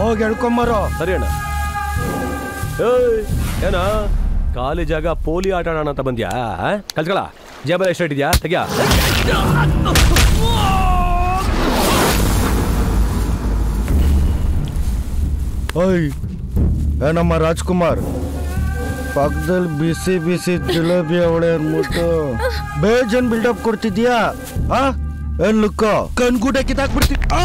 ಹೋಗಿ ಹೇಳ್ಕೊಂಬರೋ ಸರಿ ಅಣ್ಣ ಏಯ್ ಏನ ಖಾಲಿ ಜಾಗ ಪೋಲಿ ಆಟ ಆಡೋಣ ಅಂತ ಬಂದ್ಯಾ ಆ? ಕಲ್ತ್ಕೊಳ ಜೇಬಲ್ ಎಷ್ಟು ಇಟ್ಟಿದ್ಯಾ ತೆಗ್ಯಾ ಓಯ್ ಏನಮ್ಮ ರಾಜ್ಕುಮಾರ್ ಪಕ್ಕದಲ್ಲಿ ಬಿಸಿ ಬಿಸಿ ಜಿಲೇಬಿ ಅವಳೆ ಅನ್ಬಿಟ್ಟು ಬೇಜನ್ ಬಿಲ್ಡಪ್ ಕೊಡ್ತಿದ್ಯಾ ಆ ಏನ್ ಲುಕ್ಕ ಕಣ್ಗೂಟ ಕಿತ್ತಾಕ್ಬಿಡ್ತಿ ಆ!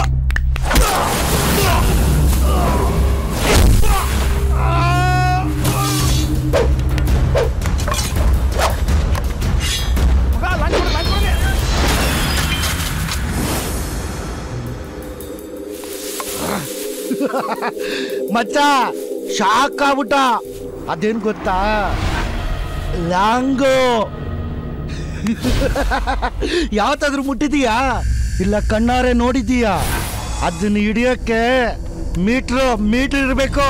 ಮಚ್ಚ ಶಾಕ್ ಆಗ್ಬಿಟ್ಟ ಅದೇನ್ ಗೊತ್ತಾ ಲ್ಯಾಂಗೋ ಯಾವತ್ತಾದ್ರೂ ಮುಟ್ಟಿದೀಯಾ ಇಲ್ಲ ಕಣ್ಣಾರೆ ನೋಡಿದೀಯಾ ಅದನ್ನ ಹಿಡಿಯೋಕ್ಕೆ ಮೀಟ್ರ್ ಮೀಟ್ರ್ ಇರಬೇಕು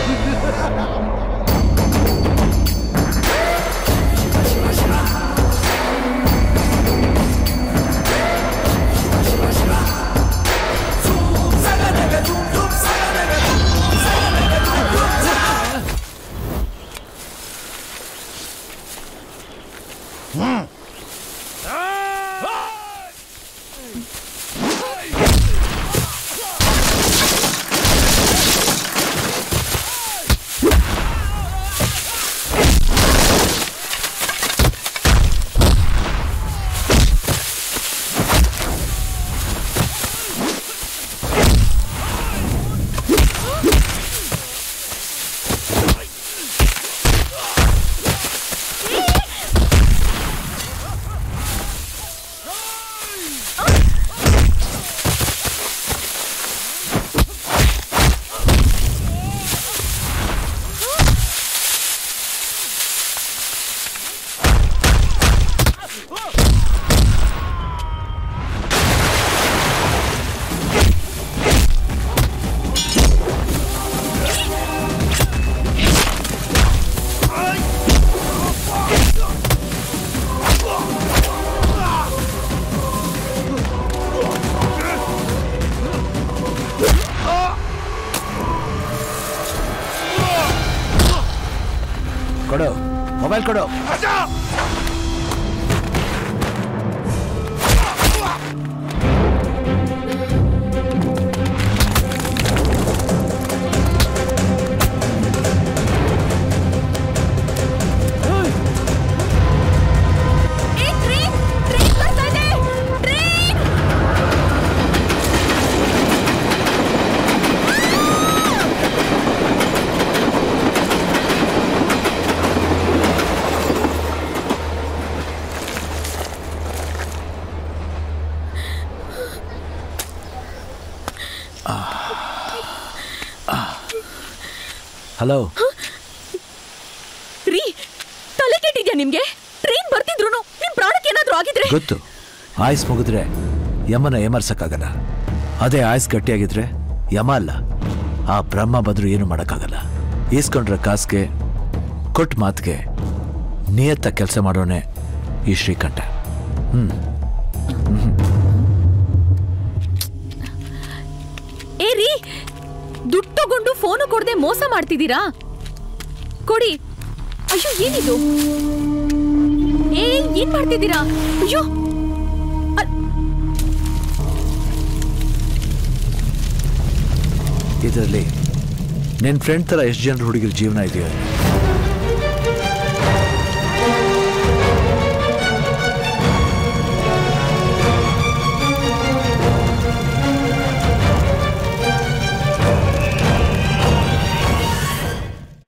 ಕೊಡು ಮೊಬೈಲ್ ಕೊಡು ಏ ಟ್ರೈನ್ ಟ್ರೈನ್ ಬರ್ತಾ ಇದೆ ಟ್ರೈನ್ ಹಲೋ ರೀ ತಲೆ ಕೆಟ್ಟಿದ್ಯಾ ನಿಮ್ಗೆ ಟ್ರೈನ್ ಬರ್ತಿದ್ರು ನಿಮ್ ಪ್ರಾಣಕ್ಕೆ ಏನಾದ್ರೂ ಆಗಿದ್ರೆ ಗೊತ್ತು ಆಯ್ಸ್ ಮುಗಿದ್ರೆ ಯಮನ ಏಮರ್ಸಕ್ಕಾಗಲ್ಲ ಅದೇ ಆಯ್ಸ್ ಗಟ್ಟಿಯಾಗಿದ್ರೆ ಯಮ ಅಲ್ಲ ಆ ಬ್ರಹ್ಮ ಬಂದ್ರು ಏನು ಮಾಡೋಕ್ಕಾಗಲ್ಲ ಈಸ್ಕೊಂಡ್ರೆ ಕಾಸ್ಗೆ ಕೊಟ್ಟ ಮಾತಿಗೆ ನಿಯತ್ತ ಕೆಲಸ ಮಾಡೋನೆ ಈ ಶ್ರೀಕಂಠ ಹ್ಮ್ ಏ ರೀ ದುಡ್ಡು ತಗೊಂಡು ಫೋನು ಕೊಡದೆ ಮೋಸ ಮಾಡ್ತಿದ್ದೀರಾ ಕೊಡಿ ಅಯ್ಯೋ ಏನಿದು ಏ ಏನ್ ಮಾಡ್ತಿದ್ದೀರಾ ಅಯ್ಯೋ ಇದರಲ್ಲಿ ನಿನ್ನ ಫ್ರೆಂಡ್ ಥರ ಎಷ್ಟು ಜನರು ಹುಡುಗಿರ ಜೀವನ ಇದೆಯೋ